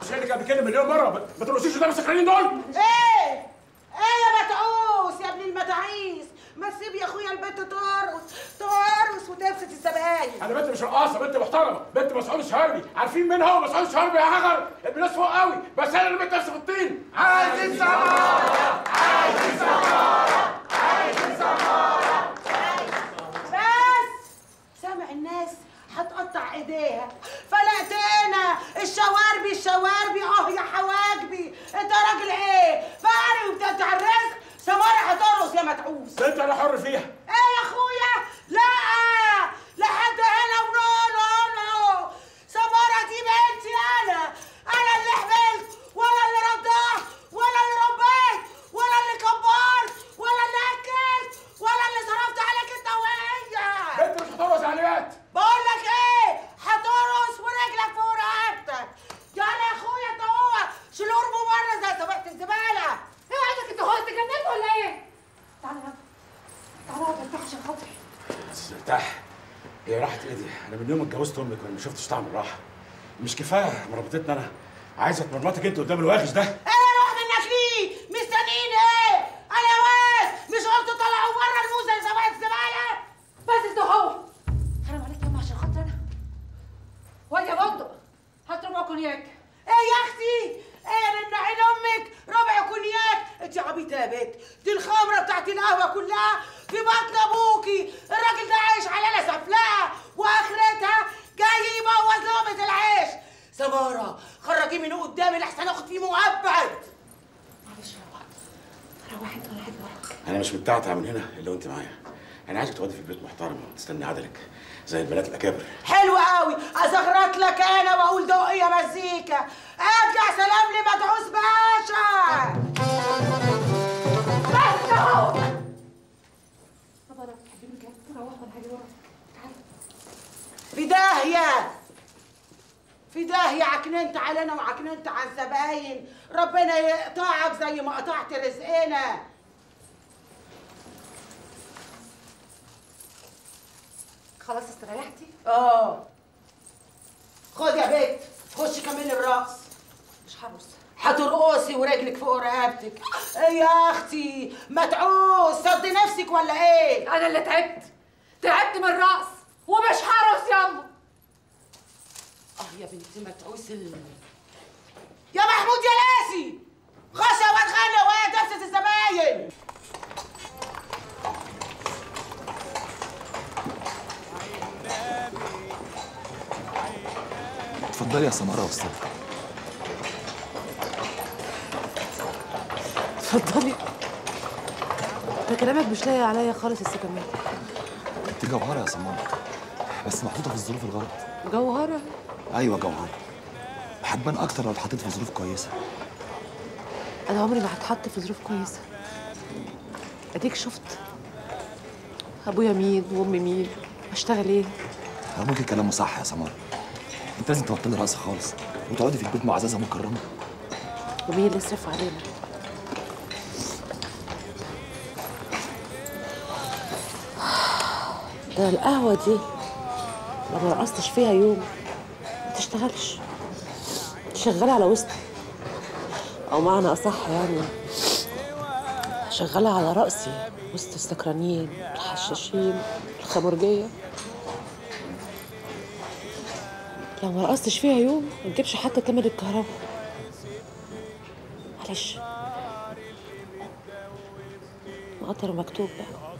عشان اللي كان بيتكلم مليون مره ما- ما ترقصيش قدام السكرانين دول ايه ايه يا متعوس يا ابن المتاعيس ما تسيب يا اخويا البنت ترقص ترقص وتبسط الزباين انا بنت مش رقاصه بنت محترمه بنت مسعود الشهربي عارفين مين هو مسعود الشهربي يا حجر ابن ناس فوق قوي بس انا اللي بنت نفسي في الطين عايز السمارة بس سامع الناس هتقطع ايديها فلقتنا الشواربي الشواربي اه يا حواجبي انت راجل ايه فقري وبتاع الرزق سمارة هترقص يا متعوس بنت انا حر فيها ايه يا اخويا لا لحد هنا ونو نو سمارة دي بنتي انا انا اللي حملت ولا اللي رضعت ولا اللي ربيت ولا اللي كبرت ولا اللي اكلت ولا اللي صرفت عليك انت وهي بنت مش هترقص يا عليات بقول لك ايه هترقص ورجلك فوق رقبتك يلا يا اخويا انت هو شيل قربه بره زي سبقت الزباله ايه عايزك انت هو اتجننت ولا ايه؟ تعالى يلا تعالى اقعد ارتاح عشان خاطري ارتاح هي راحت ايدي انا من يوم ما اتجوزت امك وانا ما شفتش طعم الراحه مش كفايه مربطتنا انا عايزه تمرمطك انت قدام الواخش ده ايه روح منك ليه مستنيين ايه انا يا واد مش قلت طلعوا بره الموزه زي سبقت الزباله بس انت هو حرام عليك يا أم عشان خاطر انا واد يا بندق هات ربع كونياك ايه يا اختي ايه من عين امك ربع كونياك انت عبيطه يا بنت دي الخمره بتاعت القهوه كلها في بطن ابوكي الراجل ده عايش على سفلقه واخرتها جاي يبوظ لقمه العيش سماره خرجيه من قدامي لحسن اخد فيه مؤبد معلش روح روح انت ولا حاجه وراك انا مش متعتع من هنا الا وانت معايا انا عايزك تقعدي في البيت محترمه وتستني عدلك زي البنات الاكابر حلو قوي ازغرط لك انا واقول دق يا مزيكا ارجع سلام لمدعوس باشا بس اهو بابا انا بتحبيني كده روح ولا حاجه وراك تعالى في داهيه في داهيه عكننت علينا وعكننت على الزباين ربنا يقطعك زي ما قطعت رزقنا خلاص استريحتي اه خد يا بنت خشي كملي الرقص مش هرقص هترقصي ورجلك فوق رقبتك ايه يا اختي متعوس صدي نفسك ولا ايه انا اللي تعبت تعبت من الرقص ومش هرقص ياما اه يا بنتي متعوس ال- يا محمود يا لاسي خش يا واد غنى وهي دبسة الزباين اتفضلي يا سمارة والصدق اتفضلي ده كلامك مش لايق عليا خالص يا كمان انت جوهرة يا سمارة بس محطوطة في الظروف الغلط جوهرة ايوه جوهرة هتبان اكتر لو اتحطيت في ظروف كويسة انا عمري ما هتحط في ظروف كويسة اديك شفت ابويا مين وامي مين اشتغل ايه ابوكي كلامه صح يا سمارة انت لازم تبطلي رقص خالص وتقعدي في البيت معززة مكرمة ومين اللي يصرف علينا ده القهوة دي لو ما رقصتش فيها يوم ما تشتغلش شغالة على وسط أو معنى أصح يعني شغالة على رأسي وسط السكرانين الحشاشين الخمرجية لو ما رقصتش فيها يوم ما تجيبش حتى تمن الكهرباء معلش مقدر مكتوب بقى